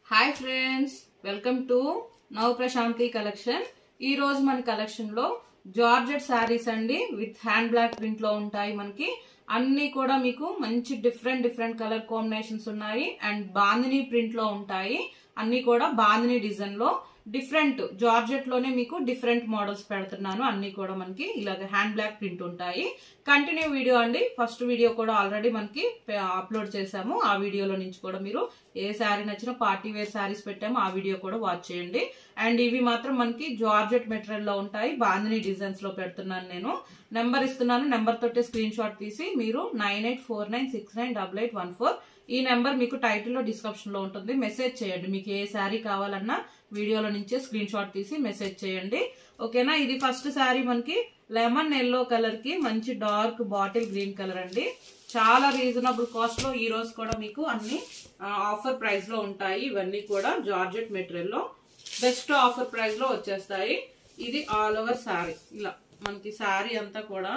hi friends welcome to Nav Prashanti collection ఈ రోజు మన కలెక్షన్ లో జార్జెట్ శారీస్ అండి విత్ హ్యాండ్ బ్లాక్ ప్రింట్ లో ఉంటాయి మనకి అన్ని కూడా మీకు మంచి డిఫరెంట్ డిఫరెంట్ కలర్ కాంబినేషన్స్ ఉన్నాయి అండ్ బాందిని ప్రింట్ లో ఉంటాయి అన్ని కూడా బాందిని డిజైన్ లో డిఫరెంట్ జార్జెట్ లోనే మీకు డిఫరెంట్ మోడల్స్ పెడుతున్నాను అన్ని కూడా మనకి ఇలాగ హ్యాండ్ బ్లాక్ ప్రింట్ ఉంటాయి కంటిన్యూ వీడియో అండి ఫస్ట్ వీడియో కూడా ఆల్రెడీ మనకి అప్లోడ్ చేసాము ఆ వీడియోలో నుంచి కూడా మీరు ఏ శారీ నచ్చినా పార్టీ వేర్ శారీస్ పెట్టాము ఆ వీడియో కూడా వాచ్ చేయండి అండ్ ఇవి మాత్రం మనకి జార్జెట్ మెటీరియల్ లో ఉంటాయి బాందిని డిజైన్స్ లో పెడుతున్నాను నేను నెంబర్ ఇస్తున్నాను నెంబర్ తోటి స్క్రీన్ షాట్ తీసి మీరు nine eight four nine six nine double eight one four ఈ నెంబర్ మీకు టైటిల్లో డిస్క్రిప్షన్ లో ఉంటుంది మెసేజ్ చేయండి మీకు ఏ శారీ కావాలన్నా వీడియోలో నుంచే స్క్రీన్ షాట్ తీసి మెసేజ్ చేయండి ఓకేనా ఇది ఫస్ట్ శారీ మనకి లెమన్ ఎల్లో కలర్ కి మంచి డార్క్ బాటిల్ గ్రీన్ కలర్ అండి చాలా రీజనబుల్ కాస్ట్ లో ఈ రోజు కూడా మీకు అన్ని ఆఫర్ ప్రైస్ లో ఉంటాయి ఇవన్నీ కూడా జార్జెట్ మెటీరియల్ లో బెస్ట్ ఆఫర్ ప్రైస్ లో వచ్చేస్తాయి ఇది ఆల్ ఓవర్ శారీ ఇలా మనకి శారీ అంతా కూడా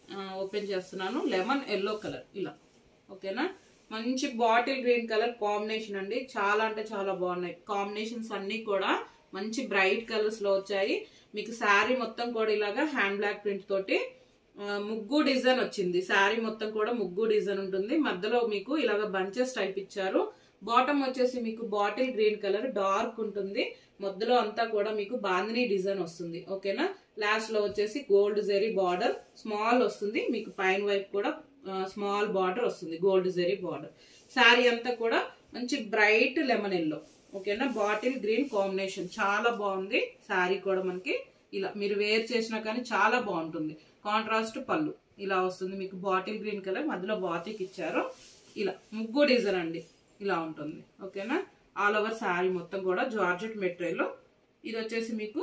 ఓపెన్ చేస్తున్నాను లెమన్ ఎల్లో కలర్ ఇలా ఓకేనా మంచి బాటిల్ గ్రీన్ కలర్ కాంబినేషన్ అండి చాలా అంటే చాలా బాగున్నాయి కాంబినేషన్స్ అన్ని కూడా మంచి బ్రైట్ కలర్స్ లో వచ్చాయి మీకు శారీ మొత్తం కూడా ఇలాగా హ్యాండ్ బ్లాక్ ప్రింట్ తోటి ముగ్గు డిజైన్ వచ్చింది శారీ మొత్తం కూడా ముగ్గు డిజైన్ ఉంటుంది మధ్యలో మీకు ఇలాగ బంచెస్ టైప్ ఇచ్చారు బాటమ్ వచ్చేసి మీకు బాటిల్ గ్రీన్ కలర్ డార్క్ ఉంటుంది మధ్యలో అంతా కూడా మీకు బాందిని డిజైన్ వస్తుంది ఓకేనా లాస్ట్ లో వచ్చేసి గోల్డ్ జెరీ బార్డర్ స్మాల్ వస్తుంది మీకు పైన వైపు కూడా స్మాల్ బార్డర్ వస్తుంది గోల్డ్ జెరీ బార్డర్ శారీ అంతా కూడా మంచి బ్రైట్ లెమన్ ఎల్లో ఓకేనా బాటిల్ గ్రీన్ కాంబినేషన్ చాలా బాగుంది శారీ కూడా మనకి ఇలా మీరు వేర్ చేసినా కానీ చాలా బాగుంటుంది కాంట్రాస్ట్ పళ్ళు ఇలా వస్తుంది మీకు బాటిల్ గ్రీన్ కలర్ మధ్యలో బాతిక్ ఇచ్చారు ఇలా ముగ్గు డిజైన్ అండి ఇలా ఉంటుంది ఓకేనా ఆల్ ఓవర్ శారీ మొత్తం కూడా జార్జెట్ మెటీరియల్ ఇది వచ్చేసి మీకు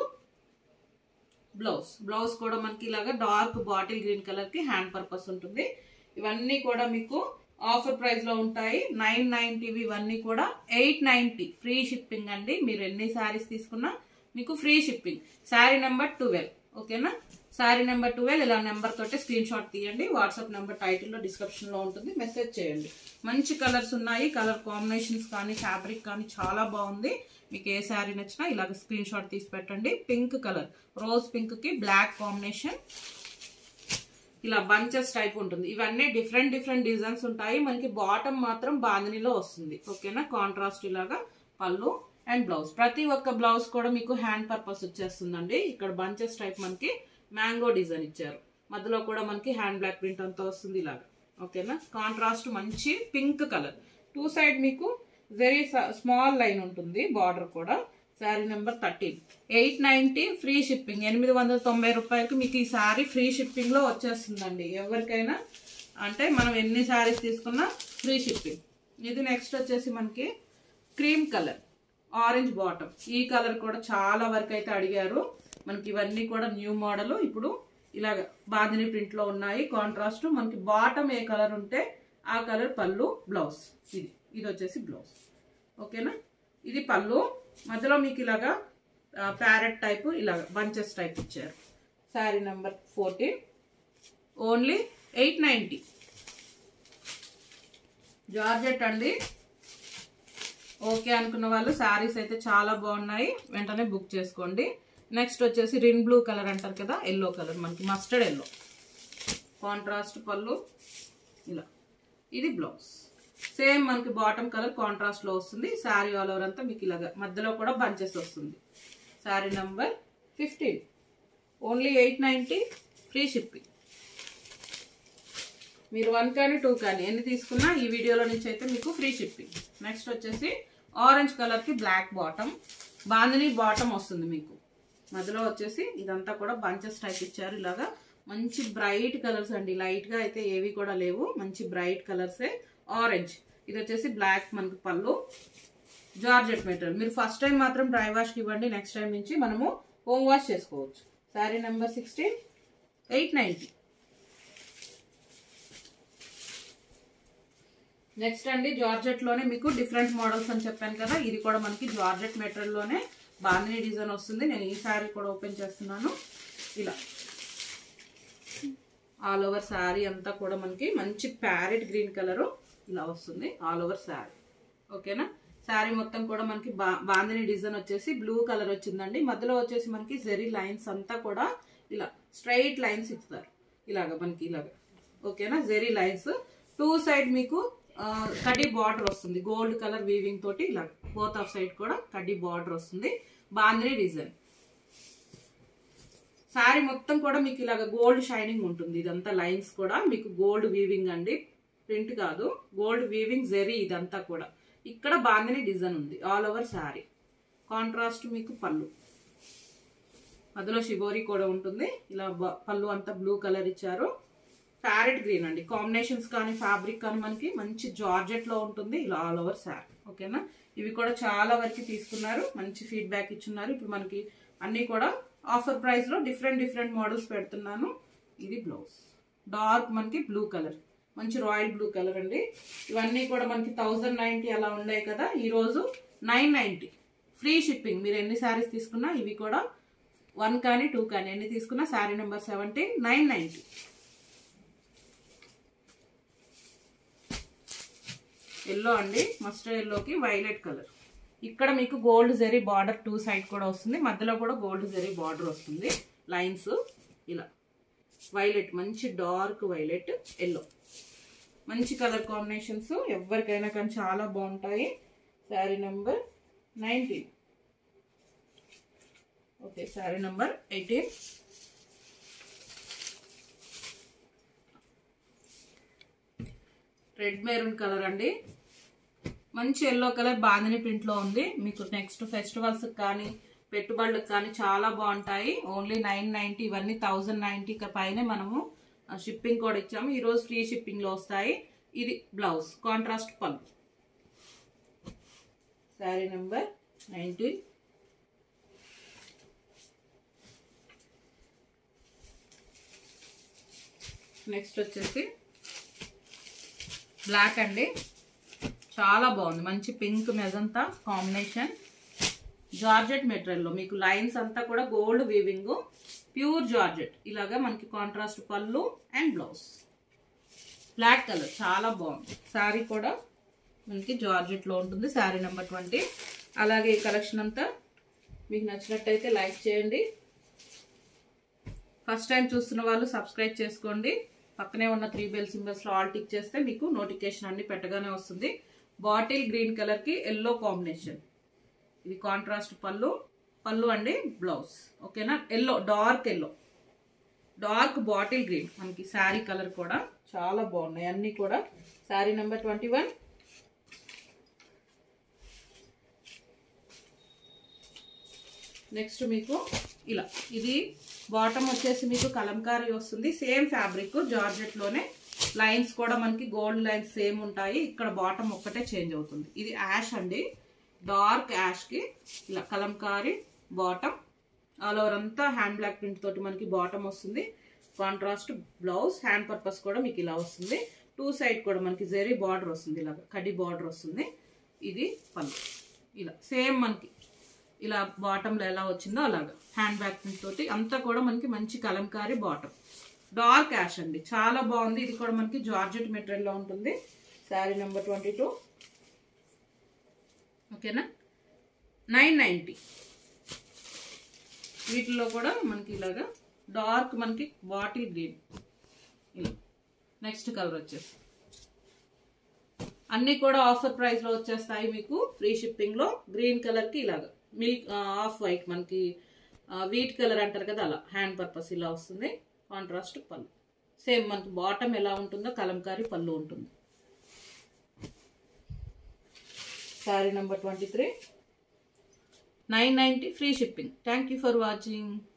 బ్లౌజ్ బ్లౌజ్ కూడా మనకి ఇలాగా డార్క్ బాటిల్ గ్రీన్ కలర్ కి హ్యాండ్ పర్పస్ ఉంటుంది ఇవన్నీ కూడా మీకు ఆఫర్ ప్రైస్ లో ఉంటాయి నైన్ నైన్టీవి ఇవన్నీ కూడా ఎయిట్ నైన్టీ ఫ్రీ షిప్పింగ్ అండి మీరు ఎన్ని శారీస్ తీసుకున్నా మీకు free shipping sari number twelve ఓకేనా శారీ నెంబర్ ట్వెల్వ్ ఇలా నెంబర్ తోటి స్క్రీన్ షాట్ తీయండి వాట్సాప్ నెంబర్ టైటిల్లో డిస్క్రిప్షన్ లో ఉంటుంది మెసేజ్ చేయండి మంచి కలర్స్ ఉన్నాయి కలర్ కాంబినేషన్స్ కానీ ఫ్యాబ్రిక్ కానీ చాలా బాగుంది మీకు ఏ శారీ నచ్చినా ఇలాగ స్క్రీన్ షాట్ తీసి పెట్టండి పింక్ కలర్ రోజ్ పింక్ కి బ్లాక్ కాంబినేషన్ ఇలా బంచెస్ టైప్ ఉంటుంది ఇవన్నీ డిఫరెంట్ డిఫరెంట్ డిజైన్స్ ఉంటాయి మనకి బాటమ్ మాత్రం బాందినిలో వస్తుంది ఓకేనా కాంట్రాస్ట్ ఇలాగా పళ్ళు అండ్ బ్లౌజ్ ప్రతి ఒక్క బ్లౌజ్ కూడా మీకు హ్యాండ్ పర్పస్ వచ్చేస్తుందండి ఇక్కడ బంచెస్ టైప్ మనకి మ్యాంగో డిజైన్ ఇచ్చారు మధ్యలో కూడా మనకి హ్యాండ్ బ్లాక్ ప్రింట్ అంతా వస్తుంది ఇలాగా ఓకేనా కాంట్రాస్ట్ మంచి పింక్ కలర్ టూ సైడ్ మీకు వెరీ స్మాల్ లైన్ ఉంటుంది బార్డర్ కూడా sari number thirteen eight ninety free shipping ఎనిమిది వందల తొంభై రూపాయలకి మీకు ఈ శారీ ఫ్రీ షిప్పింగ్లో వచ్చేస్తుందండి ఎవరికైనా అంటే మనం ఎన్ని శారీస్ తీసుకున్నా ఫ్రీ షిప్పింగ్ ఇది నెక్స్ట్ వచ్చేసి మనకి క్రీమ్ కలర్ ఆరెంజ్ బాటమ్ ఈ కలర్ కూడా చాలా వరకు అయితే అడిగారు మనకి ఇవన్నీ కూడా న్యూ మోడల్ ఇప్పుడు ఇలాగ బాదిని ప్రింట్ లో ఉన్నాయి కాంట్రాస్ట్ మనకి బాటమ్ ఏ కలర్ ఉంటే ఆ కలర్ పళ్ళు బ్లౌజ్ ఇది ఇది వచ్చేసి బ్లౌజ్ ఓకేనా ఇది పళ్ళు మధ్యలో మీకు ఇలాగా ప్యారెట్ టైప్ ఇలాగ బంచెస్ టైప్ ఇచ్చారు sari number fourteen only eight ninety georgette అండి ఓకే అనుకున్న వాళ్ళు శారీస్ అయితే చాలా బాగున్నాయి వెంటనే బుక్ చేసుకోండి నెక్స్ట్ వచ్చేసి రిన్ బ్లూ కలర్ అంటారు కదా ఎల్లో కలర్ మనకి మస్టర్డ్ ఎల్లో కాంట్రాస్ట్ పళ్ళు ఇలా ఇది బ్లౌజ్ సేమ్ మనకి బాటమ్ కలర్ కాంట్రాస్ట్ లో వస్తుంది శారీ ఆల్ ఓవర్ అంతా మీకు ఇలాగా మధ్యలో కూడా బంచెస్ వస్తుంది sari number fifteen only eight ninety free shipping మీరు వన్ కానీ టూ కానీ ఎన్ని తీసుకున్నా ఈ వీడియోలో నుంచి అయితే మీకు ఫ్రీ షిప్పింగ్ నెక్స్ట్ వచ్చేసి ఆరెంజ్ కలర్ కి బ్లాక్ బాటమ్ బాందిని బాటమ్ వస్తుంది మీకు మధ్యలో వచ్చేసి ఇదంతా కూడా బంచెస్ టైప్ ఇచ్చారు ఇలాగా మంచి బ్రైట్ కలర్స్ అండి లైట్ గా అయితే ఏవి కూడా లేవు మంచి బ్రైట్ కలర్సే ఆరెంజ్ ఇది వచ్చేసి బ్లాక్ మనకి పళ్ళు జార్జెట్ మెటీరియల్ మీరు ఫస్ట్ టైం మాత్రం డ్రై వాష్కి ఇవ్వండి నెక్స్ట్ టైం నుంచి మనము హోమ్ వాష్ చేసుకోవచ్చు sari number sixteen eight ninety next అండి జార్జెట్ లోనే మీకు డిఫరెంట్ మోడల్స్ అని చెప్పాను కదా ఇది కూడా మనకి జార్జెట్ మెటీరియల్ లోనే బాందిని డిజైన్ వస్తుంది నేను ఈ శారీ కూడా ఓపెన్ చేస్తున్నాను ఇలా ఆల్ ఓవర్ శారీ అంతా కూడా మనకి మంచి ప్యారెట్ గ్రీన్ కలరు ఇలా వస్తుంది ఆల్ ఓవర్ శారీ ఓకేనా శారీ మొత్తం కూడా మనకి బా బాందిని డిజైన్ వచ్చేసి బ్లూ కలర్ వచ్చిందండి మధ్యలో వచ్చేసి మనకి జెరీ లైన్స్ అంతా కూడా ఇలా స్ట్రైట్ లైన్స్ ఇస్తారు ఇలాగ మనకి ఇలాగ ఓకేనా జెరీ లైన్స్ టూ సైడ్ మీకు ఆ, కడ్డీ బార్డర్ వస్తుంది గోల్డ్ కలర్ వీవింగ్ తోటి ఇలా బోత్ ఆఫ్ సైడ్ కూడా కడ్డీ బార్డర్ వస్తుంది బాందిని డిజైన్ శారీ మొత్తం కూడా మీకు ఇలాగ గోల్డ్ షైనింగ్ ఉంటుంది ఇదంతా లైన్స్ కూడా మీకు గోల్డ్ వీవింగ్ అండి ప్రింట్ కాదు గోల్డ్ వీవింగ్ జెరీ ఇదంతా కూడా ఇక్కడ బాందిని డిజైన్ ఉంది ఆల్ ఓవర్ శారీ కాంట్రాస్ట్ మీకు పళ్ళు మధ్యలో షిబోరి కూడా ఉంటుంది ఇలా బ- పళ్ళు అంతా బ్లూ కలర్ ఇచ్చారు ప్యారెట్ గ్రీన్ అండి కాంబినేషన్స్ కానీ ఫ్యాబ్రిక్ కానీ మనకి మంచి జార్జెట్ లో ఉంటుంది ఇలా ఆల్ ఓవర్ శారీ ఓకేనా ఇవి కూడా చాలా వరకు తీసుకున్నారు మంచి ఫీడ్బ్యాక్ ఇచ్చున్నారు ఇప్పుడు మనకి అన్ని కూడా ఆఫర్ ప్రైస్ లో డిఫరెంట్ డిఫరెంట్ మోడల్స్ పెడుతున్నాను ఇది బ్లౌజ్ డార్క్ మనకి బ్లూ కలర్ మంచి రాయల్ బ్లూ కలర్ అండి ఇవన్నీ కూడా మనకి థౌజండ్ నైన్టీ అలా ఉన్నాయి కదా ఈ రోజు నైన్ నైన్టీ ఫ్రీ షిప్పింగ్ మీరు ఎన్ని శారీస్ తీసుకున్నా ఇవి కూడా వన్ కానీ టూ కానీ ఎన్ని తీసుకున్నా sari number seventeen nine ninety yellow అండి మస్టర్డ్ ఎల్లోకి వైలెట్ కలర్ ఇక్కడ మీకు gold zari border two side కూడా వస్తుంది మధ్యలో కూడా గోల్డ్ జెరీ బార్డర్ వస్తుంది లైన్స్ ఇలా వైలెట్ మంచి డార్క్ వైలెట్ ఎల్లో మంచి కలర్ కాంబినేషన్స్ ఎవరికైనా కానీ చాలా బాగుంటాయి sari number nineteen okay sari number eighteen red maroon colour అండి మంచి ఎల్లో కలర్ బాందిని ప్రింట్ లో ఉంది మీకు నెక్స్ట్ ఫెస్టివల్స్ కానీ పెట్టుబడులకు కానీ చాలా బాగుంటాయి ఓన్లీ నైన్ నైన్టీ ఇవన్నీ థౌజండ్ నైన్టీ పైనే మనము షిప్పింగ్ కూడా ఇచ్చాము ఈ రోజు ఫ్రీ షిప్పింగ్ లో వస్తాయి ఇది బ్లౌజ్ కాంట్రాస్ట్ పళ్ళు శారీ నెంబర్ నైన్టీన్ నెక్స్ట్ వచ్చేసి బ్లాక్ అండి చాలా బాగుంది మంచి పింక్ మెజంతా కాంబినేషన్ జార్జెట్ మెటీరియల్లో మీకు లైన్స్ అంతా కూడా గోల్డ్ వీవింగ్ ప్యూర్ జార్జెట్ ఇలాగా మనకి కాంట్రాస్ట్ పళ్ళు అండ్ బ్లౌజ్ బ్లాక్ కలర్ చాలా బాగుంది శారీ కూడా మనకి జార్జెట్లో ఉంటుంది శారీ నెంబర్ ట్వంటీ అలాగే ఈ కలెక్షన్ అంతా మీకు నచ్చినట్టయితే లైక్ చేయండి ఫస్ట్ టైం చూస్తున్న వాళ్ళు సబ్స్క్రైబ్ చేసుకోండి పక్కనే ఉన్న త్రీ బెల్ సింబల్స్ లో ఆల్ టిక్ చేస్తే మీకు నోటిఫికేషన్ అన్ని పెట్టగానే వస్తుంది బాటిల్ గ్రీన్ కలర్ కి ఎల్లో కాంబినేషన్ ఇది కాంట్రాస్ట్ పళ్ళు పళ్ళు అండి బ్లౌజ్ ఓకేనా yellow dark yellow dark bottle green మనకి శారీ కలర్ కూడా చాలా బాగున్నాయి అన్ని కూడా sari number twenty one next మీకు ఇలా ఇది బాటమ్ వచ్చేసి మీకు కలంకారీ వస్తుంది సేమ్ ఫ్యాబ్రిక్ జార్జెట్ లోనే లైన్స్ కూడా మనకి గోల్డ్ లైన్స్ సేమ్ ఉంటాయి ఇక్కడ బాటమ్ ఒక్కటే చేంజ్ అవుతుంది ఇది యాష్ అండి డార్క్ యాష్ కి ఇలా కలంకారీ బాటమ్ ఆల్ ఓవర్ అంతా హ్యాండ్ బ్లాక్ ప్రింట్ తోటి మనకి బాటమ్ వస్తుంది కాంట్రాస్ట్ బ్లౌజ్ హ్యాండ్ పర్పస్ కూడా మీకు ఇలా వస్తుంది టూ సైడ్ కూడా మనకి జెరీ బార్డర్ వస్తుంది ఇలాగ కడ్డీ బార్డర్ వస్తుంది ఇది పళ్ళు ఇలా సేమ్ మనకి ఇలా బాటంలో ఎలా వచ్చిందో అలాగా హ్యాండ్ బ్యాగ్ ప్రింట్ తోటి అంతా కూడా మనకి మంచి కలంకారీ బాటమ్ డార్క్ యాష్ అండి చాలా బాగుంది ఇది కూడా మనకి జార్జెట్ మెటీరియల్ లో ఉంటుంది శారీ నెంబర్ ట్వంటీ టూ ఓకేనా నైన్ నైంటీ వీటిలో కూడా మనకి ఇలాగా డార్క్ మనకి బాటిల్ గ్రీన్ ఇలా నెక్స్ట్ కలర్ వచ్చేసి అన్ని కూడా ఆఫర్ ప్రైస్ లో వచ్చేస్తాయి మీకు ఫ్రీ షిప్పింగ్ లో గ్రీన్ కలర్ కి ఇలాగా మిల్క్ ఆఫ్ వైట్ మనకి వీట్ కలర్ అంటారు కదా అలా హ్యాండ్ పర్పస్ ఇలా వస్తుంది కాంట్రాస్ట్ పళ్ళు సేమ్ మనకి బాటమ్ ఎలా ఉంటుందో కలంకారీ పళ్ళు ఉంటుంది sari number twenty three nine ninety free shipping thank you for watching